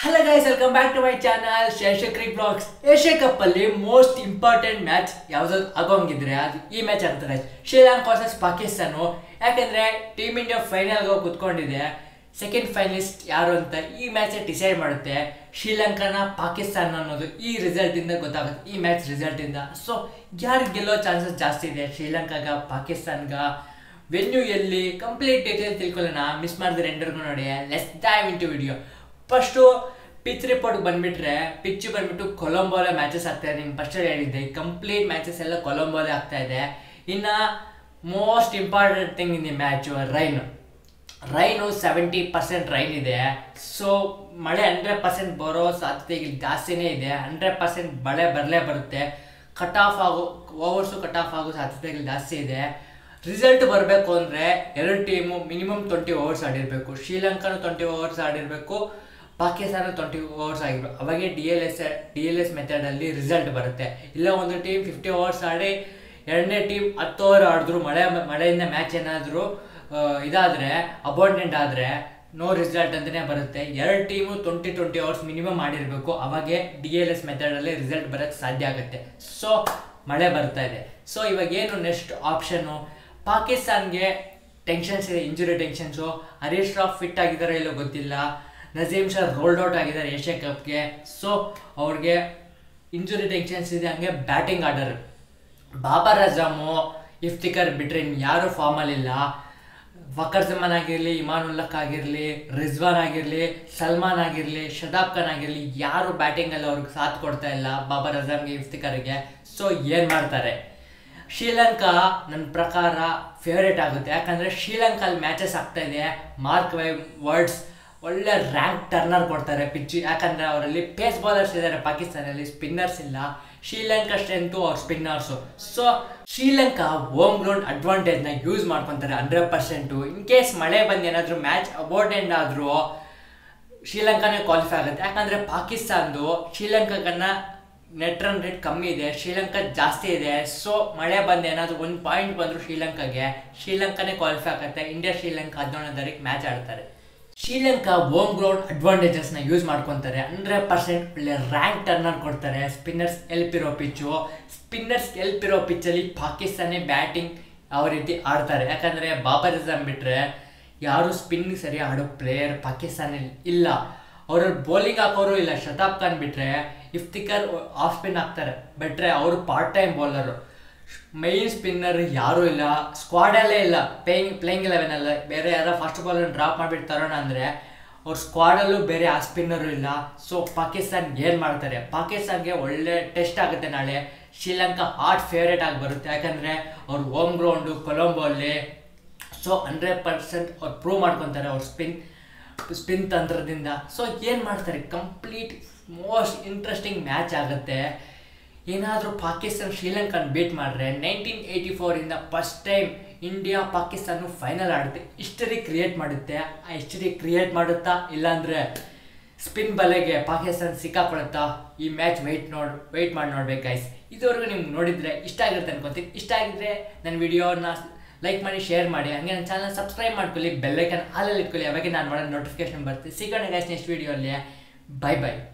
hello guys welcome back to my channel ಶೇಷಕ್ರಿ blogs Asia cup ಅಲ್ಲಿ most important match ಯಾವ್ದಾದ್ರು ಆಗೋಂಗಿದ್ರೆ ಅದು ಈ ಮ್ಯಾಚ್ ಆಗ್ತದೆ ಶ್ರೀಲಂಕಾ ವರ್ಸಸ್ ಪಾಕಿಸ್ತಾನ ಯಾಕಂದ್ರೆ ಟೀಮ್ ಇಂಡಿಯಾ ಫೈನಲ್ ಹೋಗಿ ಕುತ್ಕೊಂಡಿದೆ ಸೆಕೆಂಡ್ ಫೈನಲಿಸ್ಟ್ ಯಾರು ಅಂತ ಈ ಮ್ಯಾಚ್ ಡಿಸೈಡ್ ಮಾಡುತ್ತೆ ಶ್ರೀಲಂಕಾನ ಪಾಕಿಸ್ತಾನ ಅನ್ನೋದು ಈ ರಿಸಲ್ಟ್ ಇಂದ ಗೊತ್ತಾಗುತ್ತೆ ಈ ಮ್ಯಾಚ್ ರಿಸಲ್ಟ್ ಇಂದ ಸೊ ಯಾರು ಗೆಲ್ಲೋ ಚಾನ್ಸಸ್ ಜಾಸ್ತಿ ಇದೆ ಶ್ರೀಲಂಕಾಗ ಪಾಕಿಸ್ತಾನ್ಗ ವೆನ್ಯೂ ಎಲ್ಲಿ ಕಂಪ್ಲೀಟ್ ಡೀಟೇಲ್ ತಿಳ್ಕೊಳ್ಳೋಣ ಮಿಸ್ ಮಾಡಿದ್ರೆ ಎಂಡರ್ಗೂ ನೋಡಿ let's dive into video first pitch report ಬಂದ್ಬಿಟ್ರೆ ಪಿಚ್ ಬಂದ್ಬಿಟ್ಟು ಕೊಲಂಬೋಲೆ ಮ್ಯಾಚಸ್ ಆಗ್ತಾ ಇದೆ ನಿಮ್ಗೆ ಫಸ್ಟ್ ಹೇಳಿದ್ದೆ ಕಂಪ್ಲೀಟ್ ಮ್ಯಾಚಸ್ ಎಲ್ಲ ಕೊಲಂಬೋಲೆ ಆಗ್ತಾ ಇದೆ ಇನ್ನು most important thing in the match rain rain seventy percent rain ಇದೆ ಸೊ ಮಳೆ ಹಂಡ್ರೆಡ್ ಪರ್ಸೆಂಟ್ ಬರೋ ಸಾಧ್ಯತೆ ಈಗ ಜಾಸ್ತಿನೇ ಇದೆ ಹಂಡ್ರೆಡ್ ಪರ್ಸೆಂಟ್ ಮಳೆ ಬರಲೇ ಬರುತ್ತೆ ಕಟ್ ಆಫ್ ಆಗೋ ಓವರ್ಸು ಕಟ್ ಆಫ್ ಆಗೋ ಸಾಧ್ಯತೆಗಳು ಜಾಸ್ತಿ ಇದೆ ರಿಸಲ್ಟ್ ಬರಬೇಕು ಅಂದರೆ ಎರಡು ಟೀಮು ಮಿನಿಮಮ್ ಟ್ವೆಂಟಿ ಓವರ್ಸ್ ಆಡಿರಬೇಕು ಶ್ರೀಲಂಕಾನು ಟ್ವೆಂಟಿ ಓವರ್ಸ್ ಆಡಿರಬೇಕು ಪಾಕಿಸ್ತಾನ ಟ್ವೆಂಟಿ ಓವರ್ಸ್ ಆಗಿರ್ಬೇಕು ಅವಾಗೆ D L S D L S ಮೆಥಡಲ್ಲಿ ರಿಸಲ್ಟ್ ಬರುತ್ತೆ ಇಲ್ಲ ಒಂದು ಟೀಮ್ ಫಿಫ್ಟಿ ಓವರ್ಸ್ ಆಡಿ ಎರಡನೇ ಟೀಮ್ ಹತ್ತು ಓವರ್ ಆಡಿದ್ರು ಮಳೆ ಮಳೆಯಿಂದ ಮ್ಯಾಚ್ ಏನಾದರೂ ಇದಾದರೆ ಅಬಾಂಡೆಂಟ್ ಆದರೆ ನೋ ರಿಸಲ್ಟ್ ಅಂತಲೇ ಬರುತ್ತೆ ಎರಡು team twenty twenty overs minimum ಮಾಡಿರಬೇಕು ಅವಾಗೆ ಡಿ ಎಲ್ ಎಸ್ ಮೆಥಡಲ್ಲಿ ರಿಸಲ್ಟ್ ಬರೋಕ್ಕೆ ಸಾಧ್ಯ ಆಗುತ್ತೆ ಸೊ ಮಳೆ ಬರ್ತಾ ಇದೆ ಸೊ ಇವಾಗ ಏನು ನೆಕ್ಸ್ಟ್ ಆಪ್ಷನ್ನು ಪಾಕಿಸ್ತಾನ್ಗೆ ಟೆನ್ಷನ್ಸ್ ಇದೆ injury tensions Haris Rauf fit ಆಗಿದ್ದಾರೋ ಇಲ್ಲೋ ಗೊತ್ತಿಲ್ಲ ನಜೀಮ್ ಶಾ ರೋಲ್ಡ್ ಔಟ್ ಆಗಿದ್ದಾರೆ ಏಷ್ಯಾ ಕಪ್ಗೆ ಸೊ ಅವ್ರಿಗೆ ಇಂಜುರಿ ಟೆನ್ಷನ್ಸ್ ಇದೆ ಹಂಗೆ ಬ್ಯಾಟಿಂಗ್ ಆರ್ಡರ್ ಬಾಬರ್ ಅಜಮು ಇಫ್ತಿಕರ್ ಬಿಟ್ರೆ ಇನ್ನು ಯಾರು ಫಾರ್ಮಲ್ಲಿಲ್ಲ ಫಕರ್ ಜಮಾನ್ ಆಗಿರಲಿ ಇಮಾನುಲ್ಲಕ್ ಆಗಿರಲಿ ರಿಜ್ವಾನ್ ಆಗಿರಲಿ ಸಲ್ಮಾನ್ ಆಗಿರಲಿ ಶದಾಬ್ ಖಾನ್ ಆಗಿರಲಿ ಯಾರು ಬ್ಯಾಟಿಂಗಲ್ಲಿ ಅವ್ರಿಗೆ ಸಾಥ್ ಕೊಡ್ತಾ ಇಲ್ಲ ಬಾಬರ್ ಅಜಮ್ಗೆ ಇಫ್ತಿಕರ್ಗೆ ಸೊ ಏನು ಮಾಡ್ತಾರೆ ಶ್ರೀಲಂಕಾ ನನ್ನ ಪ್ರಕಾರ ಫೇವ್ರೇಟ್ ಆಗುತ್ತೆ ಯಾಕಂದರೆ ಶ್ರೀಲಂಕಾಲ್ಲಿ ಮ್ಯಾಚಸ್ ಆಗ್ತಾ ಇದೆ ಮಾರ್ಕ್ ವೈ ವರ್ಡ್ಸ್ ಒಳ್ಳೆ ರ್ಯಾಂಕ್ ಟರ್ನರ್ ಕೊಡ್ತಾರೆ ಪಿಚ್ ಯಾಕಂದರೆ ಅವರಲ್ಲಿ ಪೇಸ್ ಬೌಲರ್ಸ್ ಇದ್ದಾರೆ ಪಾಕಿಸ್ತಾನಲ್ಲಿ ಸ್ಪಿನ್ನರ್ಸ್ ಇಲ್ಲ ಶ್ರೀಲಂಕಾ ಸ್ಟ್ರೆಂತು ಅವ್ರ spinners so Sri Lanka home ground ಅಡ್ವಾಂಟೇಜ್ನ ಯೂಸ್ ಮಾಡ್ಕೊತಾರೆ ಹಂಡ್ರೆಡ್ ಪರ್ಸೆಂಟು ಇನ್ ಕೇಸ್ ಮಳೆ ಬಂದು ಏನಾದರೂ ಮ್ಯಾಚ್ ಅಬೌಟ್ ಎಂಡ್ ಆದರೂ ಶ್ರೀಲಂಕಾನೇ ಕ್ವಾಲಿಫೈ ಆಗುತ್ತೆ ಯಾಕಂದರೆ ಪಾಕಿಸ್ತಾನದು ಶ್ರೀಲಂಕಾಗನ್ನ ನೆಟ್ ರನ್ ರೇಟ್ ಕಮ್ಮಿ ಇದೆ ಶ್ರೀಲಂಕಾ ಜಾಸ್ತಿ ಇದೆ ಸೊ ಮಳೆ ಬಂದು ಏನಾದರೂ ಒಂದು ಪಾಯಿಂಟ್ ಬಂದರೂ ಶ್ರೀಲಂಕಾಗೆ ಶ್ರೀಲಂಕಾನೇ ಕ್ವಾಲಿಫೈ ಆಗುತ್ತೆ ಇಂಡಿಯಾ ಶ್ರೀಲಂಕಾ ಹದಿನೇಳನೇ ತಾರೀಕು ಮ್ಯಾಚ್ ಆಡ್ತಾರೆ ಶ್ರೀಲಂಕಾ ಹೋಮ್ ಗ್ರೌಂಡ್ ಅಡ್ವಾಂಟೇಜಸ್ನ ಯೂಸ್ ಮಾಡ್ಕೊತಾರೆ ಹಂಡ್ರೆಡ್ ಪರ್ಸೆಂಟ್ ಒಳ್ಳೆ ರ್ಯಾಂಕ್ ಟರ್ನರ್ ಕೊಡ್ತಾರೆ ಸ್ಪಿನ್ನರ್ಸ್ ಎಲ್ಪ್ ಇರೋ ಪಿಚ್ಚು ಸ್ಪಿನ್ನರ್ಸ್ ಎಲ್ಪ್ ಇರೋ ಪಿಚ್ಚಲ್ಲಿ ಪಾಕಿಸ್ತಾನೇ ಬ್ಯಾಟಿಂಗ್ ಯಾವ ರೀತಿ ಆಡ್ತಾರೆ ಯಾಕಂದರೆ ಬಾಬರ್ ಅಜಮ್ ಬಿಟ್ಟರೆ ಯಾರು ಸ್ಪಿನ್ ಸರಿ ಆಡೋ ಪ್ಲೇಯರ್ ಪಾಕಿಸ್ತಾನಲ್ಲಿ ಇಲ್ಲ ಅವ್ರಲ್ಲಿ ಬೌಲಿಂಗ್ ಹಾಕೋರು ಇಲ್ಲ ಶತಾಬ್ ಖಾನ್ ಬಿಟ್ಟರೆ ಇಫ್ತಿಕರ್ ಆಫ್ ಸ್ಪಿನ್ ಹಾಕ್ತಾರೆ ಬಿಟ್ಟರೆ ಅವರು part time bowler main spinner ಯಾರೂ ಇಲ್ಲ ಸ್ಕ್ವಾಡಲ್ಲೇ ಇಲ್ಲ ಪ್ಲೇಯಿಂಗ್ ಪ್ಲೇಯಿಂಗ್ ಇಲೆವೆನ್ ಅಲ್ಲ ಬೇರೆ ಯಾರೋ ಫಸ್ಟ್ ಬಾಲ್ ಡ್ರಾಪ್ ಮಾಡಿಬಿಟ್ಟು ತರೋಣ ಅಂದರೆ ಅವ್ರ ಸ್ಕ್ವಾಡಲ್ಲೂ ಬೇರೆ ಆ ಸ್ಪಿನ್ನರು ಇಲ್ಲ ಸೊ ಪಾಕಿಸ್ತಾನ್ ಏನು ಮಾಡ್ತಾರೆ ಪಾಕಿಸ್ತಾನ್ಗೆ ಒಳ್ಳೆ ಟೆಸ್ಟ್ ಆಗುತ್ತೆ ನಾಳೆ ಶ್ರೀಲಂಕಾ ಹಾಟ್ ಫೇವ್ರೇಟ್ ಆಗಿ ಬರುತ್ತೆ ಯಾಕಂದರೆ ಅವ್ರ ಹೋಮ್ ಗ್ರೌಂಡು ಕೊಲಂಬೋಲ್ಲಿ ಸೊ ಹಂಡ್ರೆಡ್ ಪರ್ಸೆಂಟ್ ಅವ್ರು ಪ್ರೂವ್ ಮಾಡ್ಕೊತಾರೆ ಅವ್ರ ಸ್ಪಿನ್ ಸ್ಪಿನ್ ತಂತ್ರದಿಂದ ಸೊ ಏನು ಮಾಡ್ತಾರೆ ಕಂಪ್ಲೀಟ್ ಮೋಸ್ಟ್ ಇಂಟ್ರೆಸ್ಟಿಂಗ್ ಮ್ಯಾಚ್ ಆಗುತ್ತೆ ಏನಾದರೂ ಪಾಕಿಸ್ತಾನ ಶ್ರೀಲಂಕಾನ ಬೀಟ್ ಮಾಡಿದ್ರೆ ನೈನ್ಟೀನ್ ಏಯ್ಟಿ ಫೋರಿಂದ first time India Pakistan final ಆಡುತ್ತೆ ಹಿಸ್ಟರಿ ಕ್ರಿಯೇಟ್ ಮಾಡುತ್ತೆ ಆ ಹಿಸ್ಟರಿ ಕ್ರಿಯೇಟ್ ಮಾಡುತ್ತಾ ಇಲ್ಲಾಂದರೆ ಸ್ಪಿನ್ ಬಲೆಗೆ ಪಾಕಿಸ್ತಾನ ಸಿಕ್ಕಾಕೊಳುತ್ತಾ ಈ ಮ್ಯಾಚ್ ವೆಯ್ಟ್ ನೋಡಿ ವೆಯ್ಟ್ ಮಾಡಿ ನೋಡ್ಬೇಕು ಗೈಸ್ ಇದುವರೆಗೂ ನಿಮ್ಗೆ ನೋಡಿದರೆ ಇಷ್ಟ ಆಗಿರುತ್ತೆ ಅನ್ಕೊತೀನಿ ಇಷ್ಟ ಆಗಿದ್ರೆ ನನ್ನ ವಿಡಿಯೋನ ಲೈಕ್ ಮಾಡಿ ಶೇರ್ ಮಾಡಿ ಹಂಗೆ ನನ್ನ ಚಾನಲ್ ಸಬ್ಸ್ಕ್ರೈಬ್ ಮಾಡ್ಕೊಳ್ಳಿ ಬೆಲ್ಲೈಕನ್ ಹಾಲಲ್ಲಿ ಇಟ್ಕೊಳ್ಳಿ ಅವಾಗ ನಾನು ಮಾಡೋ ನೋಟಿಫಿಕೇಶನ್ ಬರ್ತೀನಿ ಸಿಗೋಣ ಗೈಸ್ ನೆಕ್ಸ್ಟ್ ವೀಡಿಯೋಲ್ಲಿ ಬೈ ಬೈ